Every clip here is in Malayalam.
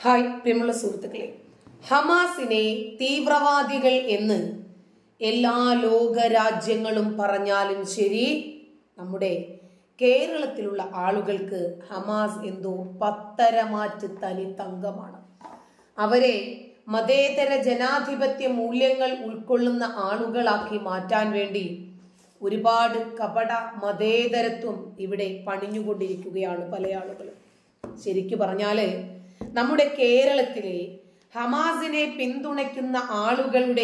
ഹായ് പ്രിയമുള്ള സുഹൃത്തുക്കളെ ഹമാസിനെ തീവ്രവാദികൾ എന്ന് എല്ലാ ലോക രാജ്യങ്ങളും പറഞ്ഞാലും ശരി നമ്മുടെ കേരളത്തിലുള്ള ആളുകൾക്ക് ഹമാസ് എന്തോ പത്തരമാറ്റ് തനി തങ്കമാണ് അവരെ മതേതര ജനാധിപത്യ മൂല്യങ്ങൾ ഉൾക്കൊള്ളുന്ന ആളുകളാക്കി മാറ്റാൻ വേണ്ടി ഒരുപാട് കപട മതേതരത്വം ഇവിടെ പണിഞ്ഞുകൊണ്ടിരിക്കുകയാണ് പല ആളുകളും ശരിക്കു പറഞ്ഞാല് നമ്മുടെ കേരളത്തിലെ ഹമാസിനെ പിന്തുണയ്ക്കുന്ന ആളുകളുടെ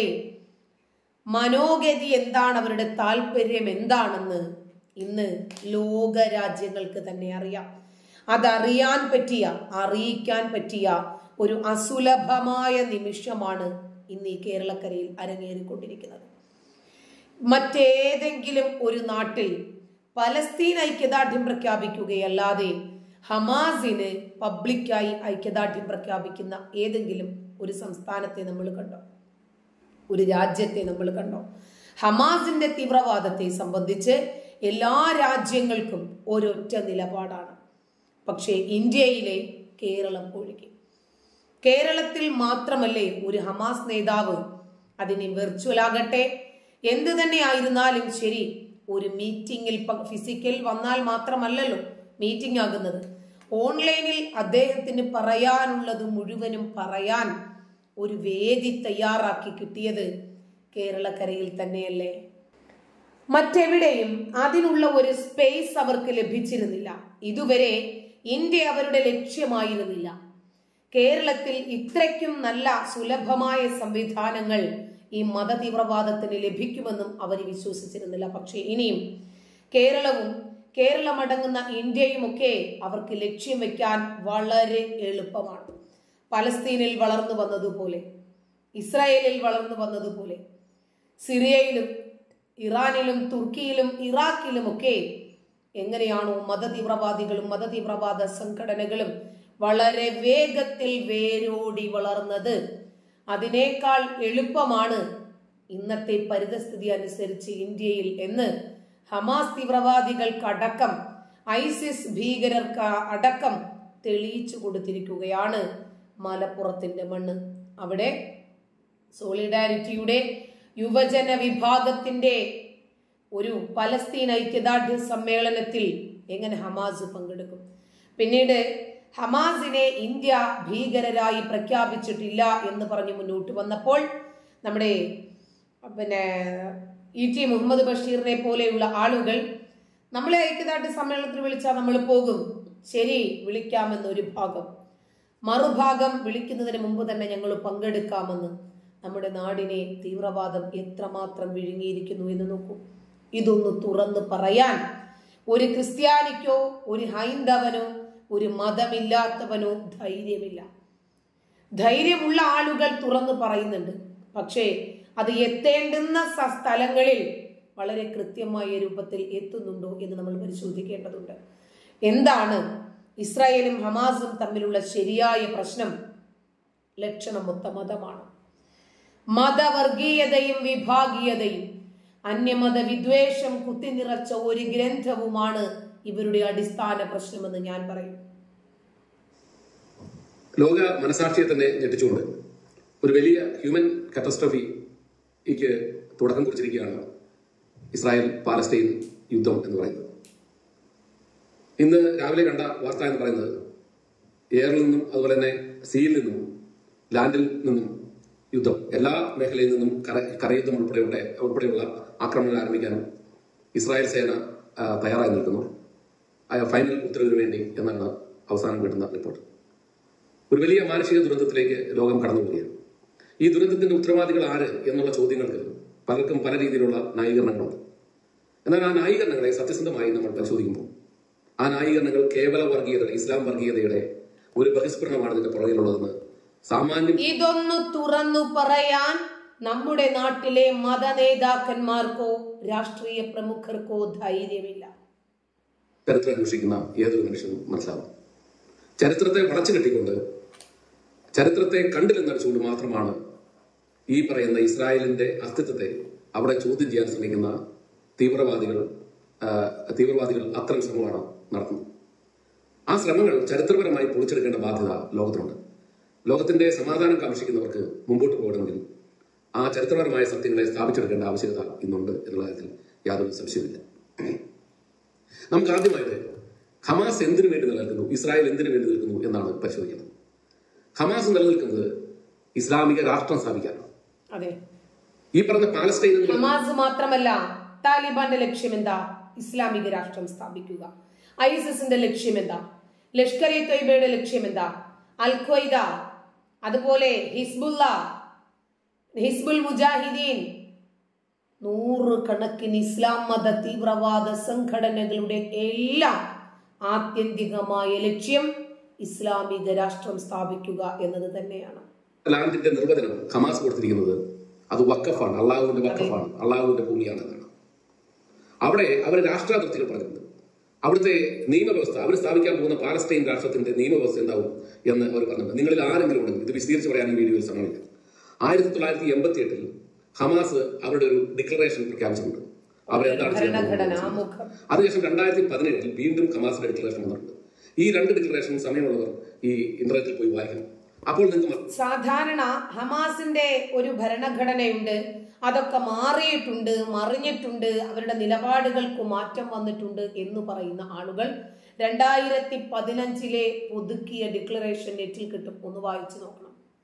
മനോഗതി എന്താണ് അവരുടെ താല്പര്യം എന്താണെന്ന് ഇന്ന് ലോക രാജ്യങ്ങൾക്ക് തന്നെ അറിയാം അതറിയാൻ പറ്റിയ അറിയിക്കാൻ പറ്റിയ ഒരു അസുലഭമായ നിമിഷമാണ് ഇന്ന് ഈ കേരളക്കരയിൽ അരങ്ങേറിക്കൊണ്ടിരിക്കുന്നത് മറ്റേതെങ്കിലും ഒരു നാട്ടിൽ പലസ്തീൻ ഐക്യദാർഢ്യം പ്രഖ്യാപിക്കുകയല്ലാതെ ഹമാസിന് പബ്ലിക്കായി ഐക്യദാർഢ്യം പ്രഖ്യാപിക്കുന്ന ഏതെങ്കിലും ഒരു സംസ്ഥാനത്തെ നമ്മൾ കണ്ടോ ഒരു രാജ്യത്തെ നമ്മൾ കണ്ടോ ഹമാസിന്റെ തീവ്രവാദത്തെ സംബന്ധിച്ച് എല്ലാ രാജ്യങ്ങൾക്കും ഒരൊറ്റ നിലപാടാണ് പക്ഷേ ഇന്ത്യയിലെ കേരളം ഒഴികെ കേരളത്തിൽ മാത്രമല്ലേ ഒരു ഹമാസ് നേതാവ് അതിന് വെർച്വൽ ആകട്ടെ എന്ത് തന്നെ ആയിരുന്നാലും ശരി ഒരു മീറ്റിംഗിൽ ഫിസിക്കൽ വന്നാൽ മാത്രമല്ലല്ലോ മീറ്റിംഗ് ആകുന്നത് ഓൺലൈനിൽ അദ്ദേഹത്തിന് പറയാനുള്ളത് മുഴുവനും പറയാൻ ഒരു വേദി തയ്യാറാക്കി കിട്ടിയത് കേരളക്കരയിൽ തന്നെയല്ലേ മറ്റെവിടെയും അതിനുള്ള ഒരു സ്പേസ് അവർക്ക് ലഭിച്ചിരുന്നില്ല ഇതുവരെ ഇന്ത്യ അവരുടെ ലക്ഷ്യമായിരുന്നില്ല കേരളത്തിൽ ഇത്രയ്ക്കും നല്ല സുലഭമായ സംവിധാനങ്ങൾ ഈ മതതീവ്രവാദത്തിന് ലഭിക്കുമെന്നും അവർ വിശ്വസിച്ചിരുന്നില്ല പക്ഷേ ഇനിയും കേരളവും കേരളമടങ്ങുന്ന ഇന്ത്യയുമൊക്കെ അവർക്ക് ലക്ഷ്യം വെക്കാൻ വളരെ എളുപ്പമാണ് പലസ്തീനിൽ വളർന്നു വന്നതുപോലെ ഇസ്രായേലിൽ വളർന്നു വന്നതുപോലെ സിറിയയിലും ഇറാനിലും തുർക്കിയിലും ഇറാഖിലുമൊക്കെ എങ്ങനെയാണോ മതതീവ്രവാദികളും മതതീവ്രവാദ സംഘടനകളും വളരെ വേഗത്തിൽ വേരോടി വളർന്നത് അതിനേക്കാൾ എളുപ്പമാണ് ഇന്നത്തെ പരിതസ്ഥിതി അനുസരിച്ച് ഇന്ത്യയിൽ എന്ന് ഹമാസ് തീവ്രവാദികൾക്കടക്കം ഐസിസ് ഭീകരർക്ക് അടക്കം തെളിയിച്ചു കൊടുത്തിരിക്കുകയാണ് മലപ്പുറത്തിന്റെ മണ്ണ് അവിടെ സോളിഡാരിറ്റിയുടെ യുവജന വിഭാഗത്തിന്റെ ഒരു പലസ്തീൻ ഐക്യദാർഢ്യ സമ്മേളനത്തിൽ എങ്ങനെ ഹമാസ് പങ്കെടുക്കും പിന്നീട് ഹമാസിനെ ഇന്ത്യ ഭീകരരായി പ്രഖ്യാപിച്ചിട്ടില്ല എന്ന് പറഞ്ഞ് മുന്നോട്ട് വന്നപ്പോൾ നമ്മുടെ പിന്നെ ഇ ടി മുഹമ്മദ് ബഷീറിനെ പോലെയുള്ള ആളുകൾ നമ്മളെ ഐക്യദാർഢ്യ സമ്മേളനത്തിൽ വിളിച്ചാൽ നമ്മൾ പോകും ശരി വിളിക്കാമെന്നൊരു ഭാഗം മറുഭാഗം വിളിക്കുന്നതിന് മുമ്പ് തന്നെ ഞങ്ങൾ പങ്കെടുക്കാമെന്ന് നമ്മുടെ നാടിനെ തീവ്രവാദം എത്രമാത്രം വിഴുങ്ങിയിരിക്കുന്നു എന്ന് നോക്കൂ ഇതൊന്ന് തുറന്നു പറയാൻ ഒരു ക്രിസ്ത്യാനിക്കോ ഒരു ഹൈന്ദവനോ ഒരു മതമില്ലാത്തവനോ ധൈര്യമില്ല ധൈര്യമുള്ള ആളുകൾ തുറന്നു പറയുന്നുണ്ട് പക്ഷേ അത് എത്തേണ്ടുന്ന സ്ഥലങ്ങളിൽ വളരെ കൃത്യമായ രൂപത്തിൽ എത്തുന്നുണ്ടോ എന്ന് നമ്മൾ പരിശോധിക്കേണ്ടതുണ്ട് എന്താണ് ഇസ്രായേലും ഹമാസും തമ്മിലുള്ള ശരിയായ പ്രശ്നം ലക്ഷണം മൊത്ത മതമാണ് മതവർഗീയതയും വിഭാഗീയതയും അന്യമത വിദ്വേഷം കുത്തിനിറച്ച ഒരു ഗ്രന്ഥവുമാണ് ഇവരുടെ അടിസ്ഥാന പ്രശ്നമെന്ന് ഞാൻ പറയും ലോക മനസാക്ഷിയെ തന്നെ ഞെട്ടിച്ചുകൊണ്ട് ഒരു വലിയ ഹ്യൂമൻ കറ്റസ്ട്രഫിക്ക് തുടക്കം കുറിച്ചിരിക്കുകയാണ് ഇസ്രായേൽ പാലസ്തീൻ യുദ്ധം എന്ന് പറയുന്നത് ഇന്ന് രാവിലെ കണ്ട വാർത്ത എന്ന് പറയുന്നത് എയറിൽ നിന്നും അതുപോലെ തന്നെ സീയിൽ നിന്നും ലാൻഡിൽ നിന്നും യുദ്ധം എല്ലാ മേഖലയിൽ നിന്നും കര കരയുദ്ധം ഉൾപ്പെടെയുള്ള ഉൾപ്പെടെയുള്ള ആക്രമണങ്ങൾ ആരംഭിക്കാനും ഇസ്രായേൽ സേന ആ, തയ്യാറായി നിൽക്കുന്നു ആ ഫൈനൽ ഉത്തരവിന് വേണ്ടി എന്നാണ് അവസാനം കിട്ടുന്ന റിപ്പോർട്ട് ഒരു വലിയ മാനസിക ദുരന്തത്തിലേക്ക് ലോകം കടന്നു പോവുകയാണ് ഈ ദുരന്തത്തിന്റെ ഉത്തരവാദികൾ ആര് എന്നുള്ള ചോദ്യങ്ങൾക്ക് പലർക്കും പല രീതിയിലുള്ള ന്യായീകരണങ്ങളുണ്ട് എന്നാൽ ആ ന്യായീകരണങ്ങളെ സത്യസന്ധമായി നമ്മൾ പരിശോധിക്കുമ്പോൾ ആ ന്യായീകരണങ്ങൾ കേവല വർഗീയത ഇസ്ലാം വർഗീയതയുടെ ഒരു ബഹിസ്ഫുരണമാണ് ഇതിന്റെ പുറകിലുള്ളതെന്ന് സാമാന്യം ഇതൊന്ന് തുറന്നു പറയാൻ നമ്മുടെ നാട്ടിലെ മത നേതാക്കന്മാർക്കോ രാഷ്ട്രീയ പ്രമുഖർക്കോ ധൈര്യമില്ല ചരിത്രം അന്വേഷിക്കുന്ന ഏതൊരു മനുഷ്യനും മനസ്സിലാവും ചരിത്രത്തെ വളച്ചു കെട്ടിക്കൊണ്ട് ചരിത്രത്തെ കണ്ടില്ലെന്നടിച്ചുകൊണ്ട് മാത്രമാണ് ഈ പറയുന്ന ഇസ്രായേലിന്റെ അസ്തിത്വത്തെ അവിടെ ചോദ്യം ചെയ്യാൻ ശ്രമിക്കുന്ന തീവ്രവാദികൾ ആ, തീവ്രവാദികൾ അത്തരം ശ്രമമാണ് നടത്തുന്നത് ആ ശ്രമങ്ങൾ ചരിത്രപരമായി പൊളിച്ചെടുക്കേണ്ട ബാധ്യത ലോകത്തിനുണ്ട് ലോകത്തിന്റെ സമാധാനം കാക്ഷിക്കുന്നവർക്ക് മുമ്പോട്ട് പോകണമെങ്കിൽ ആ ചരിത്രപരമായ സത്യങ്ങളെ സ്ഥാപിച്ചെടുക്കേണ്ട ആവശ്യകത ഇന്നുണ്ട് എന്നുള്ള കാര്യത്തിൽ യാതൊരു സംശയമില്ല നമുക്ക് ആദ്യമായിട്ട് ഹമാസ് എന്തിനു വേണ്ടി നിലനിൽക്കുന്നു ഇസ്രായേൽ എന്തിനു വേണ്ടി നിൽക്കുന്നു എന്നാണ് പരിശോധിക്കുന്നത് ഹമാസ് നിലനിൽക്കുന്നത് ഇസ്ലാമിക രാഷ്ട്രം സ്ഥാപിക്കാനാണ് അതെ ഈ പറഞ്ഞ പാലസ്തീൻ എന്ന് ഹമാസ് മാത്രമല്ല താലിബാന്റെ ലക്ഷ്യം എന്താ ഇസ്ലാമിക രാഷ്ട്രം സ്ഥാപിക്കുക ഐസിസിന്റെ ലക്ഷ്യം എന്താ ലഷ്കർ ഇ തൊയ്ബയുടെ ലക്ഷ്യം എന്താ അൽ ഖ്വയ്ദ അതുപോലെ ഹിസ്ബുല്ല ഹിസ്ബുൽ മുജാഹിദീൻ നൂറുകണക്കിന് ഇസ്ലാം മത തീവ്രവാദ സംഘടനകളുടെ എല്ലാം ആത്യന്തികമായ ലക്ഷ്യം ഇസ്ലാമിക രാഷ്ട്രം സ്ഥാപിക്കുക എന്നത് തന്നെയാണ് ലാൻഡിന്റെ നിർവചനം ഹമാസ് കൊടുത്തിരിക്കുന്നത് അത് വക്കഫാണ് അള്ളാഹുവിന്റെ വക്കഫാണ് അള്ളാഹുവിന്റെ ഭൂമിയാണ് എന്നാണ് അവിടെ അവർ രാഷ്ട്രാതിർത്തികൾ പറഞ്ഞിട്ടുണ്ട് അവിടുത്തെ നിയമവ്യവസ്ഥ അവർ സ്ഥാപിക്കാൻ പോകുന്ന പാലസ്തീൻ രാഷ്ട്രത്തിന്റെ നിയമവ്യവസ്ഥ എന്താവും എന്ന് അവർ പറഞ്ഞിട്ടുണ്ട് നിങ്ങളിൽ ആരെങ്കിലും ഉണ്ടെങ്കിൽ ഇത് വിശദീകരിച്ച് പറയാൻ ഈ വീഡിയോയിൽ സമയമില്ല ആയിരത്തി തൊള്ളായിരത്തി എൺപത്തി എട്ടിൽ ഹമാസ് അവരുടെ ഒരു ഡിക്ലറേഷൻ പ്രഖ്യാപിച്ചിട്ടുണ്ട് അവരെന്താണ് ചെയ്യാൻ ഭരണഘടന പോകുന്നത് ആമുഖം അതിനുശേഷം രണ്ടായിരത്തി പതിനേഴിൽ വീണ്ടും ഹമാസിന്റെ ഡിക്ലറേഷൻ വന്നിട്ടുണ്ട് ഈ രണ്ട് ഡിക്ലറേഷൻ സമയമുള്ളവർ ഈ ഇന്റർനെറ്റിൽ പോയി വായിക്കണം അപ്പോൾ നിങ്ങൾക്ക് മ- സാധാരണ ഹമാസിന്റെ ഒരു ഭരണഘടനയുണ്ട് അതൊക്കെ മാറിയിട്ടുണ്ട് മറിഞ്ഞിട്ടുണ്ട് അവരുടെ നിലപാടുകൾക്ക് മാറ്റം വന്നിട്ടുണ്ട് എന്ന് പറയുന്ന ആളുകൾ രണ്ടായിരത്തി പതിനഞ്ചിലെ പുതുക്കിയ ഡിക്ലറേഷൻ നെറ്റിൽ കിട്ടും ഒന്ന് വായിച്ചു നോക്കണം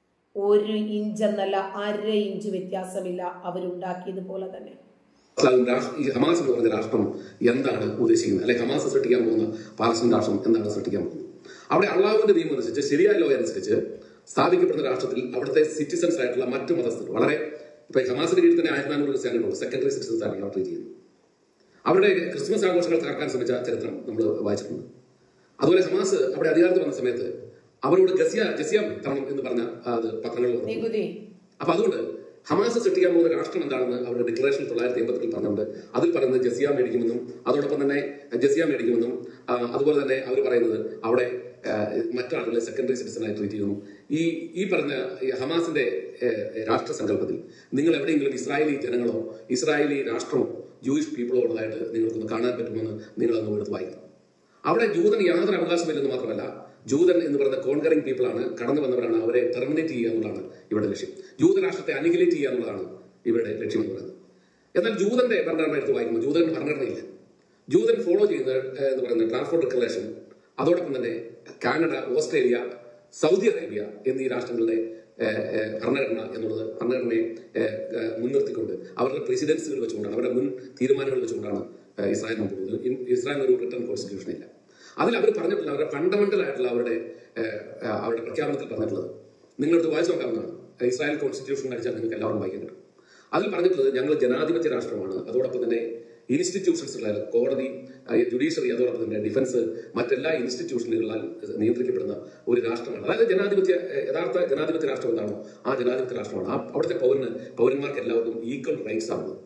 ഒരു ഇഞ്ച് എന്നല്ല അര ഇഞ്ച് വ്യത്യാസമില്ല അവരുണ്ടാക്കിയതുപോലെ തന്നെ ഇസ്ലാം രാഷ്ട്ര ഈ ഹമാസ് എന്ന് പറഞ്ഞ രാഷ്ട്രം എന്താണ് ഉദ്ദേശിക്കുന്നത് അല്ലെ ഹമാസ് സൃഷ്ടിക്കാൻ പോകുന്ന പാലസ്തീൻ രാഷ്ട്രം എന്താണ് സൃഷ്ടിക്കാൻ പോകുന്നത് അവിടെ അള്ളാഹുവിന്റെ നിയമം അനുസരിച്ച് ശരിയായ ലോ അനുസരിച്ച് സ്ഥാപിക്കപ്പെടുന്ന രാഷ്ട്രത്തിൽ അവിടുത്തെ സിറ്റിസൺസ് ആയിട്ടുള്ള മറ്റു മതസ്ഥർ വളരെ ഇപ്പൊ ഹമാസിന്റെ കീഴിൽ തന്നെ ആയിരത്തി നാനൂറ് ക്രിസ്ത്യാനികളുണ്ട് സെക്കൻഡറി സിറ്റിസൺസ് ആണ് അവർ ട്രീറ്റ് ചെയ്യുന്നത് അവരുടെ ക്രിസ്മസ് ആഘോഷങ്ങൾ തകർക്കാൻ ശ്രമിച്ച ചരിത്രം നമ്മൾ വായിച്ചിട്ടുണ്ട് അതുപോലെ ഹമാസ് അവിടെ അധികാരത്തിൽ വന്ന സമയത്ത് അവരോട് ഗസിയ ജസിയ തരണം എന്ന് പറഞ്ഞ അത് പത്രങ്ങളിൽ വന്നു നികുതി അപ്പൊ അതുകൊണ്ട് ഹമാസ് സൃഷ്ടിക്കാൻ പോകുന്ന രാഷ്ട്രം എന്താണെന്ന് അവരുടെ ഡിക്ലറേഷൻ തൊള്ളായിരത്തി എൺപത്തിൽ പറഞ്ഞിട്ടുണ്ട് അതിൽ പറയുന്നത് ജസിയ മേടിക്കുമെന്നും അതോടൊപ്പം തന്നെ ജസിയ മേടിക്കുമെന്നും ആ, അതുപോലെ തന്നെ അവർ പറയുന്നത് അവിടെ ആ, മറ്റാളുകളെ സെക്കൻഡറി സിറ്റിസണായി ട്രീറ്റ് ചെയ്യുന്നു ഈ ഈ പറഞ്ഞ ഈ ഹമാസിന്റെ ഏ, രാഷ്ട്ര സങ്കല്പത്തിൽ നിങ്ങൾ എവിടെയെങ്കിലും ഇസ്രായേലി ജനങ്ങളോ ഇസ്രായേലി രാഷ്ട്രമോ ജൂയിഷ് പീപ്പിളോ ഉള്ളതായിട്ട് നിങ്ങൾക്കൊന്ന് കാണാൻ പറ്റുമെന്ന് നിങ്ങൾ അങ്ങ് എടുത്ത് വായിക്കണം അവിടെ ജൂതന് യാതൊരു അവകാശമില്ലെന്ന് മാത്രമല്ല ജൂതൻ എന്ന് പറയുന്ന കോൺകറിംഗ് പീപ്പിൾ ആണ് കടന്നു വന്നവരാണ് അവരെ ടെർമിനേറ്റ് ചെയ്യുക എന്നുള്ളതാണ് ഇവരുടെ ലക്ഷ്യം ജൂതരാഷ്ട്രത്തെ അനിഗുലേറ്റ് ചെയ്യുക എന്നുള്ളതാണ് ഇവരുടെ ലക്ഷ്യം എന്ന് പറയുന്നത് എന്നാൽ ജൂതന്റെ ഭരണഘടന എടുത്ത് വായിക്കുമ്പോൾ ജൂതൻ ഭരണഘടനയില്ല ജൂതൻ ഫോളോ ചെയ്യുന്ന ഏഹ്, എന്ന് പറയുന്ന ട്രാൻസ്പോർട്ട് ഡിക്ലറേഷൻ അതോടൊപ്പം തന്നെ കാനഡ ഓസ്ട്രേലിയ സൗദി അറേബ്യ എന്നീ രാഷ്ട്രങ്ങളുടെ ഏഹ്, ഏഹ്, ഭരണഘടന എന്നുള്ളത് ഭരണഘടനയെ ഏഹ്, ഏഹ്, മുൻനിർത്തിക്കൊണ്ട് അവരുടെ പ്രസിഡൻസുകൾ വെച്ചുകൊണ്ടാണ് അവരുടെ മുൻ തീരുമാനങ്ങൾ വെച്ചുകൊണ്ടാണ് ഏഹ്, ഇസ്രായേൽ മുമ്പോട്ട് പോകുന്നത് ഇൻ- ഇസ്രായേലിന് ഒരു റിട്ടേൺ കോൺസ്റ്റിറ്റ്യൂഷൻ ഇല്ല അതിൽ അവർ പറഞ്ഞിട്ടുള്ള അവരുടെ ഫണ്ടമെന്റൽ ആയിട്ടുള്ള അവരുടെ ഏഹ്, ഏഹ്, അവരുടെ പ്രഖ്യാപനത്തിൽ പറഞ്ഞിട്ടുള്ളത് നിങ്ങളടുത്ത് വായിച്ചു നോക്കാവുന്നതാണ് ഇസ്രായേൽ കോൺസ്റ്റിറ്റ്യൂഷൻ അടിച്ചാൽ നിങ്ങൾക്ക് എല്ലാവർക്കും വായിക്കാൻ കിട്ടും അതിൽ പറഞ്ഞിട്ടുള്ളത് ഞങ്ങൾ ജനാധിപത്യ രാഷ്ട്രമാണ് അതോടൊപ്പം തന്നെ ഇൻസ്റ്റിറ്റ്യൂഷൻസ് കോടതി ജുഡീഷ്യറി അതോടൊപ്പം തന്നെ ഡിഫൻസ് മറ്റെല്ലാ ഇൻസ്റ്റിറ്റ്യൂഷനുകളാൽ നിയന്ത്രിക്കപ്പെടുന്ന ഒരു രാഷ്ട്രമാണ് അതായത് ജനാധിപത്യ ഏഹ്, യഥാർത്ഥ ജനാധിപത്യ രാഷ്ട്രം എന്താണോ ആ ജനാധിപത്യ രാഷ്ട്രമാണ് ആ അവിടുത്തെ പൗരന് പൗരന്മാർക്ക് എല്ലാവർക്കും ഈക്വൽ റൈറ്റ്സ് ആണുള്ളത്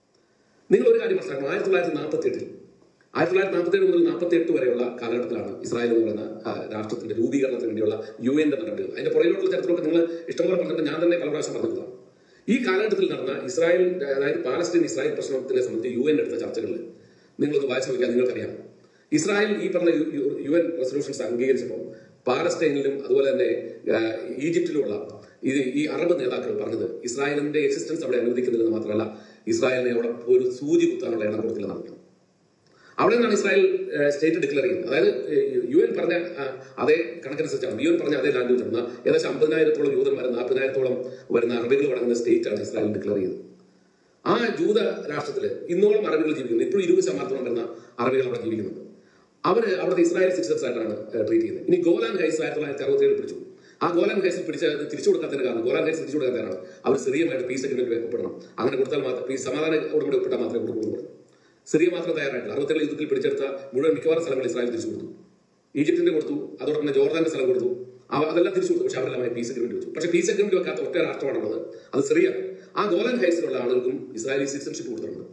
നിങ്ങൾ ഒരു കാര്യം മനസ്സിലാക്കണം ആയിരത്തി തൊള്ളായിരത്തി നാൽപ്പത്തി എട്ടിൽ ആയിരത്തി തൊള്ളായിരത്തി നാൽപ്പത്തി ഏഴ് മുതൽ നാൽപ്പത്തി എട്ട് വരെയുള്ള കാലഘട്ടത്തിലാണ് ഇസ്രായേൽ എന്ന് പറയുന്ന ആ, രാഷ്ട്രത്തിന്റെ രൂപീകരണത്തിന് വേണ്ടിയുള്ള യു എന്റെ നടപടികൾ അതിന്റെ പുറകിലോട്ടുള്ള ചരിത്രമൊക്കെ നിങ്ങൾ ഇഷ്ടംപോലെ പറഞ്ഞിട്ട് ഞാൻ തന്നെ പല പ്രാവശ്യം പറഞ്ഞതാണ് ഈ കാലഘട്ടത്തിൽ നടന്ന ഇസ്രായേൽ അതായത് പാലസ്തീൻ ഇസ്രായേൽ പ്രശ്നത്തിനെ സംബന്ധിച്ച് യു എൻ എടുത്ത ചർച്ചകളിൽ നിങ്ങളൊന്ന് വായിച്ചു നോക്കിയാൽ നിങ്ങൾക്കറിയാം ഇസ്രായേൽ ഈ പറഞ്ഞ യു എൻ റെസൊല്യൂഷൻസ് അംഗീകരിച്ചപ്പോൾ പാലസ്തീനിലും അതുപോലെ തന്നെ ആ, ഈജിപ്തിലുമുള്ള ഇത് ഈ അറബ് നേതാക്കൾ പറഞ്ഞത് ഇസ്രായേലിന്റെ എക്സിസ്റ്റൻസ് അവിടെ അനുവദിക്കുന്നില്ലെന്ന് മാത്രമല്ല ഇസ്രായേലിനെ അവിടെ ഒരു സൂചി കുത്താനുള്ള എണ്ണം കൊടുത്തില്ലെന്നാണ് പറഞ്ഞത് അവിടെ നിന്നാണ് ഇസ്രായേൽ സ്റ്റേറ്റ് ഡിക്ലെയർ ചെയ്യുന്നത് അതായത് യു എൻ പറഞ്ഞ ആ, അതേ കണക്കനുസരിച്ചാണ് യു എൻ പറഞ്ഞ അതേ ലാംഗ്വേജ് ആണ് ഏകദേശം അമ്പതിനായിരത്തോളം യൂതന്മാർ നാൽപ്പതിനായിരത്തോളം വരുന്ന അറബികൾ അടങ്ങുന്ന സ്റ്റേറ്റ് ആണ് ഇസ്രായേൽ ഡിക്ലെയർ ചെയ്തത് ആ ജൂത രാഷ്ട്രത്തില് ഇന്നോളം അറബികൾ ജീവിക്കുന്നു ഇപ്പോഴും ഇരുപത് ശതമാനത്തോളം വരുന്ന അറബികൾ അവിടെ ജീവിക്കുന്നുണ്ട് അവര് അവിടുത്തെ ഇസ്രായേൽ സിറ്റിസൺസ് ആയിട്ടാണ് ട്രീറ്റ് ചെയ്യുന്നത് ഇനി ഗോലാൻ ഹൈസ് ആയിരത്തി തൊള്ളായിരത്തി അറുപത്തി ഏഴ് പിടിച്ചു ആ ഗോലാൻ ഹൈസിൽ പിടിച്ച അത് തിരിച്ചു കൊടുക്കാത്തതിന് കാരണം ഗോലാൻ ഹൈസ് തിരിച്ചു കൊടുക്കാത്തതാണ് അവർ സിറിയമായിട്ട് പീസ് അഗ്രിമെന്റ് ഒപ്പിടണം അങ്ങനെ കൊടുത്താൽ മാത്രം പീസ് സമാധാന ഉടമ്പടി ഒപ്പിട്ടാൽ മാത്രമേ കൊടുക്കുള്ളൂ സിറിയ മാത്രം തയ്യാറായിട്ടില്ല അറുപത്തേഴ് യുദ്ധത്തിൽ പിടിച്ചെടുത്ത മുഴുവൻ മിക്കവാറും സ്ഥലങ്ങൾ ഇസ്രായേൽ തിരിച്ചു കൊടുത്തു ഈജിപ്തിന്റെ കൊടുത്തു അതോടൊപ്പം തന്നെ ജോർദാന്റെ സ്ഥലം കൊടുത്തു അവ അതെല്ലാം തിരിച്ചു കൊടുത്തു പക്ഷെ അവരെല്ലാം പീസ് അഗ്രിമെന്റ് വെച്ചു പക്ഷെ പീസ് അഗ്രിമെന്റ് വെക്കാത്ത ഒറ്റ രാഷ്ട്രമാണുള്ളത് അത് സിറിയ ആ ഗോലാൻ ഹൈസിലുള്ള ആളുകൾക്കും ഇസ്രായേലി സിറ്റിസൺഷിപ്പ് കൊടുത്തിട്ടുണ്ട്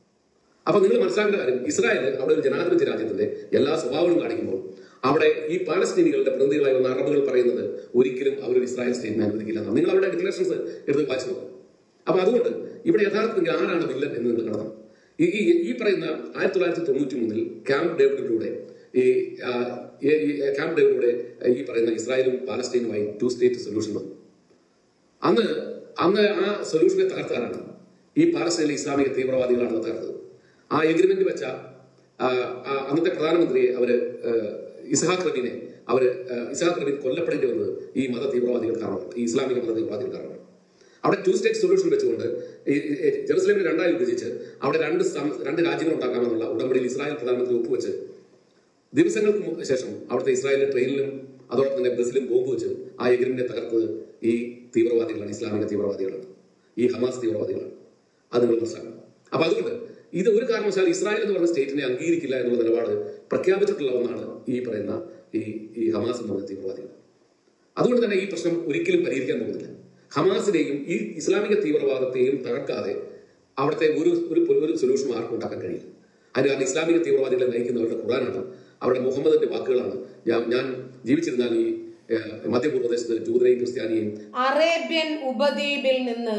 അപ്പൊ നിങ്ങൾ മനസ്സിലാക്കേണ്ട കാര്യം ഇസ്രായേൽ അവിടെ ഒരു ജനാധിപത്യ രാജ്യത്തിന്റെ എല്ലാ സ്വഭാവങ്ങളും കാണിക്കുമ്പോൾ അവിടെ ഈ പാലസ്തീനികളുടെ പ്രതിനിധികളായി വന്ന അറബുകൾ പറയുന്നത് ഒരിക്കലും അവർ ഒരു ഇസ്രായേൽ സ്റ്റേറ്റിനെ അനുവദിക്കില്ല എന്നാണ്. നിങ്ങൾ അവരുടെ ഡിക്ലറേഷൻസ് എടുത്ത് വായിച്ചു നോക്കുക അപ്പൊ അതുകൊണ്ട് ഇവിടെ യഥാർത്ഥത്തിൽ ആരാണ് വില്ലൻ എന്ന് നിങ്ങൾ കാണണം ഈ ഈ- ഈ പറയുന്ന ആയിരത്തി തൊള്ളായിരത്തി തൊണ്ണൂറ്റി മൂന്നിൽ ക്യാമ്പ് ഡേവിഡിലൂടെ ഈ ആ, ഈ ഈ ക്യാമ്പ് ഡേവിഡിലൂടെ ഈ പറയുന്ന ഇസ്രായേലും പാലസ്തീനുമായി ടു സ്റ്റേറ്റ് സൊല്യൂഷൻ വന്നു അന്ന് അന്ന് ആ സൊല്യൂഷനെ തകർത്താരാണ് ഈ പാലസ്തീനിലെ ഇസ്ലാമിക തീവ്രവാദികളാണ് അത് തകർത്തത് ആ എഗ്രിമെന്റ് വെച്ച ആ, ആ, അന്നത്തെ പ്രധാനമന്ത്രിയെ അവര് ആ, ഇസ്ഹാഖ് റബീനെ അവര് ആ, ഇസ്ഹാഖ് റബീൻ കൊല്ലപ്പെടേണ്ടി വന്നത് ഈ മത തീവ്രവാദികൾ കാരണമാണ് ഈ ഇസ്ലാമിക മത തീവ്രവാദികൾ കാരണമാണ് അവിടെ ടു സ്റ്റേറ്റ് സൊല്യൂഷൻ വെച്ചുകൊണ്ട് ഈ ഈ ജെറുസലേമിനെ രണ്ടായി വിഭജിച്ച് അവിടെ രണ്ട് സം- രണ്ട് രാജ്യങ്ങൾ ഉണ്ടാക്കാമെന്നുള്ള ഉടമ്പടിയിൽ ഇസ്രായേൽ പ്രധാനമന്ത്രി ഒപ്പുവെച്ച് ദിവസങ്ങൾക്ക് മു- ശേഷം അവിടുത്തെ ഇസ്രായേലിലെ ട്രെയിനിലും അതോടൊപ്പം തന്നെ ബ്രസീലും ബോംബ് വെച്ച് ആ എഗ്രിമെന്റിനെ തകർത്തത് ഈ തീവ്രവാദികളാണ് ഇസ്ലാമിക തീവ്രവാദികളാണ് ഈ ഹമാസ് തീവ്രവാദികളാണ് അത് നിങ്ങൾ മനസ്സിലാക്കണം അപ്പൊ അതുകൊണ്ട് ഇത് ഒരു കാരണവശാൽ ഇസ്രായേൽ എന്ന് പറഞ്ഞ സ്റ്റേറ്റിനെ അംഗീകരിക്കില്ല എന്നുള്ള നിലപാട് പ്രഖ്യാപിച്ചിട്ടുള്ള ഒന്നാണ് ഈ പറയുന്ന ഈ ഈ ഹമാസ് എന്ന് പറഞ്ഞ തീവ്രവാദികൾ അതുകൊണ്ട് തന്നെ ഈ പ്രശ്നം ഒരിക്കലും പരിഹരിക്കാൻ പോകുന്നില്ല ഹമാസിനെയും ഈ ഇസ്ലാമിക തീവ്രവാദത്തെയും തകർക്കാതെ അവിടുത്തെ ഒരു ഒരു ഒരു സൊല്യൂഷൻ ആർക്കും ഉണ്ടാക്കാൻ കഴിയില്ല അതിന് കാരണം ഇസ്ലാമിക തീവ്രവാദികളെ നയിക്കുന്നവരുടെ ഖുറാനാണ് അവരുടെ മുഹമ്മദിന്റെ വാക്കുകളാണ് ഞാൻ ഞാൻ ജീവിച്ചിരുന്നാൽ ഈ ഏഹ്, മധ്യപൂർവ്വദേശത്ത് ജൂതരെയും ക്രിസ്ത്യാനിയെയും അറേബ്യൻ ഉപദ്വീപിൽ നിന്ന്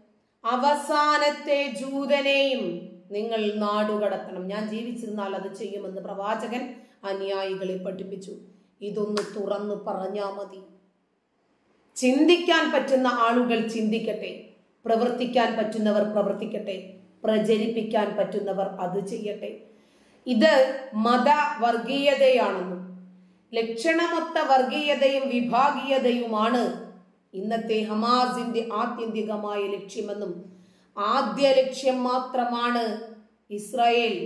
അവസാനത്തെ ജൂതനെയും നിങ്ങൾ നാടുകടത്തണം ഞാൻ ജീവിച്ചിരുന്നാൽ അത് ചെയ്യുമെന്ന് പ്രവാചകൻ അനുയായികളെ പഠിപ്പിച്ചു ഇതൊന്ന് തുറന്നു പറഞ്ഞാ മതി ചിന്തിക്കാൻ പറ്റുന്ന ആളുകൾ ചിന്തിക്കട്ടെ പ്രവർത്തിക്കാൻ പറ്റുന്നവർ പ്രവർത്തിക്കട്ടെ പ്രചരിപ്പിക്കാൻ പറ്റുന്നവർ അത് ചെയ്യട്ടെ ഇത് മത വർഗീയതയാണെന്നും ലക്ഷണമൊത്ത വർഗീയതയും വിഭാഗീയതയുമാണ് ഇന്നത്തെ ഹമാസിന്റെ ആത്യന്തികമായ ലക്ഷ്യമെന്നും ആദ്യ ലക്ഷ്യം മാത്രമാണ് ഇസ്രായേൽ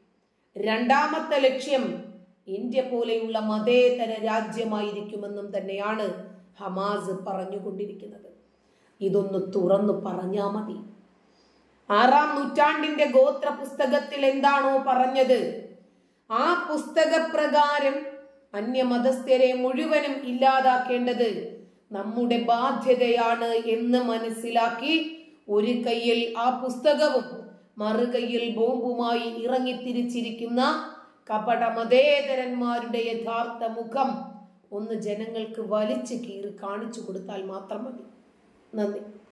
രണ്ടാമത്തെ ലക്ഷ്യം ഇന്ത്യ പോലെയുള്ള മതേതര രാജ്യമായിരിക്കുമെന്നും തന്നെയാണ് ഹമാസ് പറഞ്ഞുകൊണ്ടിരിക്കുന്നത് ഇതൊന്ന് തുറന്നു പറഞ്ഞാ മതി ആറാം നൂറ്റാണ്ടിന്റെ ഗോത്ര പുസ്തകത്തിൽ എന്താണോ പറഞ്ഞത് ആ പുസ്തകപ്രകാരം അന്യമതസ്ഥരെ മുഴുവനും ഇല്ലാതാക്കേണ്ടത് നമ്മുടെ ബാധ്യതയാണ് എന്ന് മനസ്സിലാക്കി ഒരു കയ്യിൽ ആ പുസ്തകവും മറുകൈയിൽ ബോംബുമായി ഇറങ്ങിത്തിരിച്ചിരിക്കുന്ന കപട മതേതരന്മാരുടെ യഥാർത്ഥ മുഖം ഒന്ന് ജനങ്ങൾക്ക് വലിച്ചു കീറി കാണിച്ചു കൊടുത്താൽ മാത്രം മതി നന്ദി